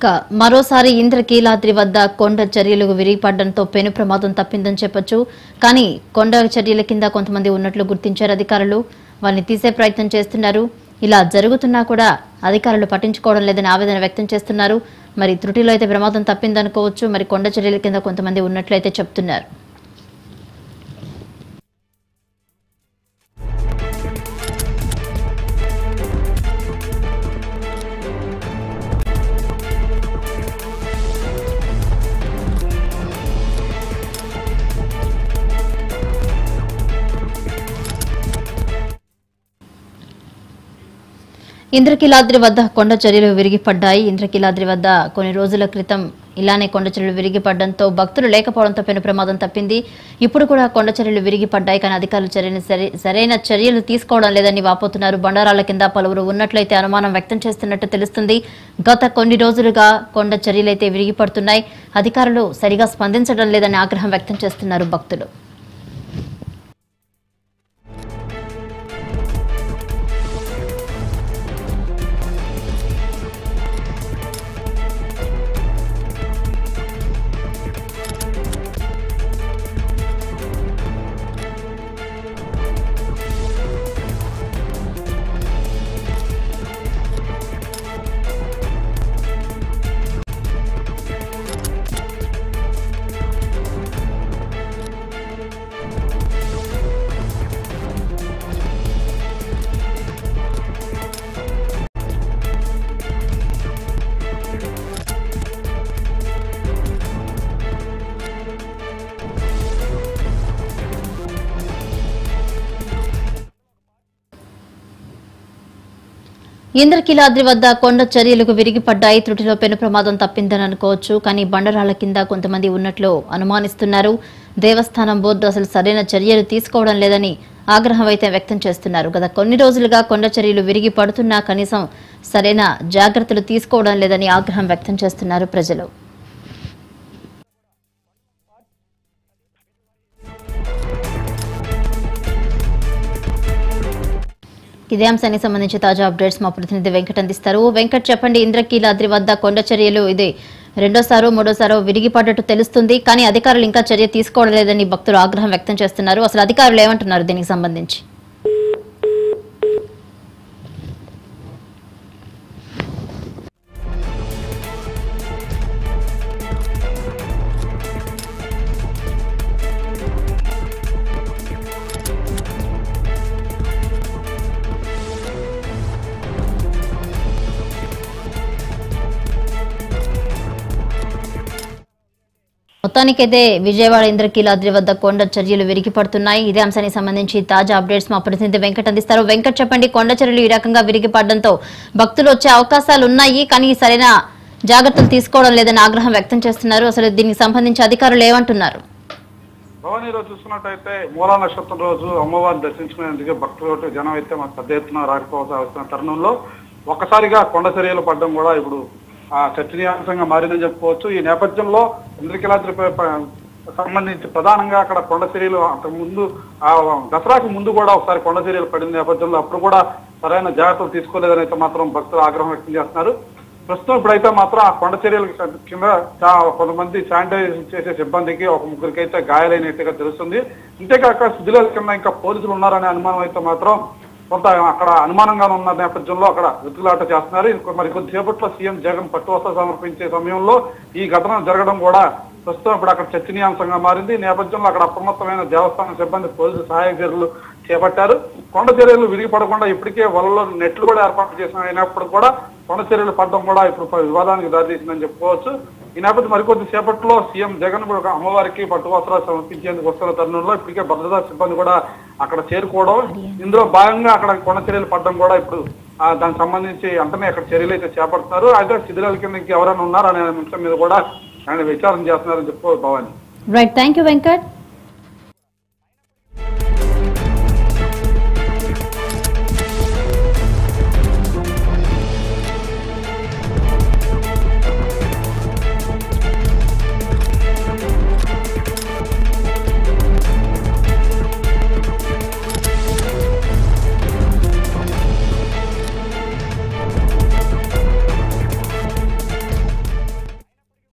ఇక మరోసారి ఇంద్రకీలాద్రి వద్ద కొండ చర్యలు విరిగిపడడంతో పెను ప్రమాదం తప్పిందని చెప్పొచ్చు కానీ కొండ చర్యల కింద కొంతమంది ఉన్నట్లు గుర్తించారు అధికారులు వారిని తీసే ప్రయత్నం చేస్తున్నారు ఇలా జరుగుతున్నా కూడా అధికారులు పట్టించుకోవడం లేదని ఆవేదన వ్యక్తం చేస్తున్నారు మరి త్రుటిలో అయితే ప్రమాదం తప్పిందనుకోవచ్చు మరి కొండ చర్యల కింద కొంతమంది ఉన్నట్లయితే చెప్తున్నారు ఇంద్రకీలాద్రి వద్ద కొండ చర్యలు విరిగిపడ్డాయి ఇంద్రకీలాద్రి వద్ద కొన్ని రోజుల క్రితం ఇలానే కొండ చర్యలు విరిగిపడడంతో భక్తులు లేకపోవడంతో పెను ప్రమాదం తప్పింది ఇప్పుడు కూడా కొండ చర్యలు విరిగిపడ్డాయి కానీ అధికారులు చర్యలు సరి- సరైన చర్యలు తీసుకోవడం లేదని వాపోతున్నారు బండారాల కింద పలువురు ఉన్నట్లయితే అనుమానం వ్యక్తం చేస్తున్నట్టు తెలుస్తుంది గత కొన్ని రోజులుగా కొండ చర్యలైతే విరిగిపడుతున్నాయి అధికారులు సరిగా స్పందించడం లేదని ఆగ్రహం వ్యక్తం చేస్తున్నారు భక్తులు ఇంద్రకీలాద్రి వద్ద కొండ చర్యలకు విరిగిపడ్డాయి త్రుటిలో పెను ప్రమాదం తప్పిందని అనుకోవచ్చు కానీ బండరాళ్ల కింద కొంతమంది ఉన్నట్లు అనుమానిస్తున్నారు దేవస్థానం బోర్డు అసలు సరైన చర్యలు తీసుకోవడం లేదని ఆగ్రహం అయితే వ్యక్తం చేస్తున్నారు గత కొన్ని రోజులుగా కొండ చర్యలు విరిగి పడుతున్నా కనీసం సరైన జాగ్రత్తలు తీసుకోవడం లేదని ఆగ్రహం వ్యక్తం చేస్తున్నారు ప్రజలు ఇదే అంశానికి సంబంధించి తాజా అప్డేట్స్ మా ప్రతినిధి వెంకట్ అందిస్తారు వెంకట్ చెప్పండి ఇంద్రకీలాద్రి వద్ద కొండ చర్యలు ఇది రెండోసారో మూడోసారో విరిగిపడ్డట్టు తెలుస్తుంది కానీ అధికారులు ఇంకా చర్య తీసుకోవడం లేదని భక్తులు ఆగ్రహం వ్యక్తం చేస్తున్నారు అసలు అధికారులు ఏమంటున్నారు దీనికి సంబంధించి మొత్తానికైతే విజయవాడ ఇంద్రకీలాద్రి వద్ద కొండ చర్యలు విరిగిపడుతున్నాయి ఇదే అంశానికి సంబంధించి తాజా అప్డేట్స్ మా ప్రతినిధి వెంకట్ అందిస్తారు వెంకట్ చెప్పండి కొండ చర్యలు ఈ రకంగా విరిగిపడడంతో భక్తులు వచ్చే అవకాశాలు ఉన్నాయి కానీ సరైన జాగ్రత్తలు తీసుకోవడం లేదని ఆగ్రహం వ్యక్తం చేస్తున్నారు అసలు దీనికి సంబంధించి అధికారులు ఏమంటున్నారు భవానీలో చూసుకున్నట్టయితే మూలా నక్షత్రం రోజు అమ్మవారిని దర్శించుకునేందుకు భక్తులు జనం అయితే మాకు పెద్ద ఎత్తున రాకపోవలసి వస్తున్న తరుణంలో ఒక్కసారిగా కొండ చర్యలు పడడం కూడా ఇప్పుడు ఆ చర్చనీయాంశంగా మారిందని చెప్పుకోవచ్చు ఈ నేపథ్యంలో ఇంద్రకీలాద్రి సంబంధించి ప్రధానంగా అక్కడ కొండ చర్యలు అంతకు ముందు ఆ దసరాకి ముందు కూడా ఒకసారి కొండ చర్యలు పడిన నేపథ్యంలో అప్పుడు కూడా సరైన జాగ్రత్తలు తీసుకోలేదని అయితే మాత్రం భక్తులు ఆగ్రహం వ్యక్తం చేస్తున్నారు ప్రస్తుతం ఇప్పుడైతే మాత్రం ఆ కొండ చర్యల కింద చా- కొంతమంది శానిటైజ్ చేసే సిబ్బందికి ఒక ముగ్గురికి అయితే గాయాలైనట్టుగా తెలుస్తుంది అంతేకాక శిథిలాల కింద ఇంకా పోలీసులు ఉన్నారనే అనుమానం అయితే మాత్రం కొంత అక్కడ అనుమానంగా ఉన్న నేపథ్యంలో అక్కడ వెతుకులాట చేస్తున్నారు ఇంకో- మరి కొద్దిసేపట్లో సీఎం జగన్ పట్టువస్త్ర సమర్పించే సమయంలో ఈ ఘటన జరగడం కూడా ప్రస్తుతం ఇప్పుడు అక్కడ చర్చనీయాంశంగా మారింది ఈ నేపథ్యంలో అక్కడ అప్రమత్తమైన దేవస్థానం సిబ్బంది పోలీసు సహాయక చర్యలు చేపట్టారు కొండ చర్యలు విరిగిపడకుండా ఇప్పటికే వలలో నెట్లు కూడా ఏర్పాటు చేసిన అయినప్పుడు కూడా కొండ చర్యలు పడడం కూడా ఇప్పుడు ప- వివాదానికి దారితీసిందని చెప్పుకోవచ్చు ఈ నేపథ్యం మరికొద్ది సేపట్లో సీఎం జగన్ కూడా అమ్మవారికి పట్టు వస్త్రాలు సమర్పించేందుకు వస్తున్న తరుణంలో ఇప్పటికే భద్రతా సిబ్బంది కూడా అక్కడ చేరుకోవడం ఇందులో భాగంగా అక్కడ కొండ చర్యలు పడడం కూడా ఇప్పుడు ఆ, దానికి సంబంధించి వెంటనే అక్కడ చర్యలు అయితే చేపడుతున్నారు అయితే శిథిలాల కింద ఇంకెవరైనా ఉన్నారా అనే అంశం మీద కూడా ఆయన విచారణ చేస్తున్నారని చెప్పుకోవచ్చు Bhavani right thank you Venkat